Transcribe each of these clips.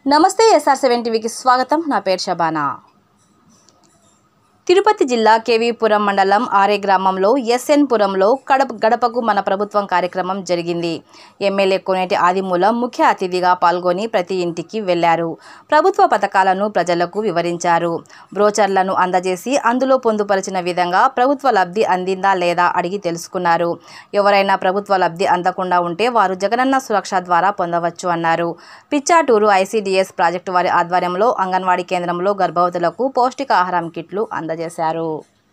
నమస్తే SR seven టీవీకి స్వాగతం నా పేరు షబానా తిరుపతి జిల్లా కేవీపురం మండలం ఆరే గ్రామంలో ఎస్ఎన్ పురంలో కడప గడపకు మన ప్రభుత్వం కార్యక్రమం జరిగింది ఎమ్మెల్యే కోనేటి ఆదిమూలం ముఖ్య అతిథిగా పాల్గొని ప్రతి ఇంటికి వెళ్లారు ప్రభుత్వ పథకాలను ప్రజలకు వివరించారు బ్రోచర్లను అందజేసి అందులో పొందుపరిచిన విధంగా ప్రభుత్వ లబ్ధి అందిందా లేదా అడిగి తెలుసుకున్నారు ఎవరైనా ప్రభుత్వ లబ్ధి అందకుండా ఉంటే వారు జగనన్న సురక్ష ద్వారా పొందవచ్చు అన్నారు పిచ్చాటూరు ఐసీడీఎస్ ప్రాజెక్టు వారి ఆధ్వర్యంలో అంగన్వాడీ కేంద్రంలో గర్భవతులకు పౌష్టికాహారం కిట్లు అందజేశారు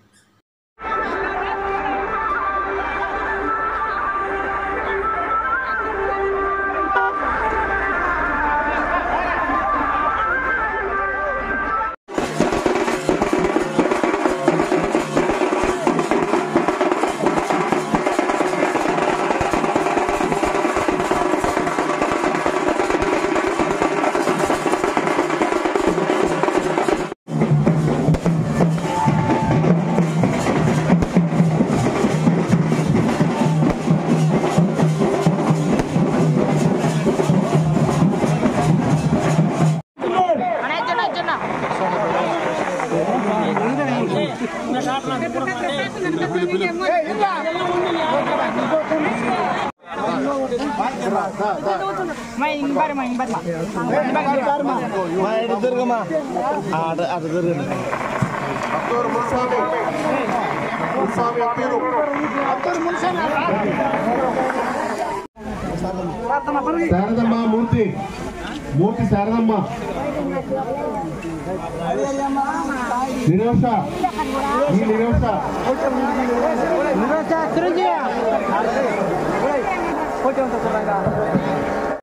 మా ఇటు తిరగమ్మా అటు అటు తిరగండి అత్తూరు మున్స్వామి మున్స్వామి అత్తూరు శారదమ్మ మూర్తి మూర్తి శారదమ్మ నిరోష ఈ నిరోష చిరంజీవి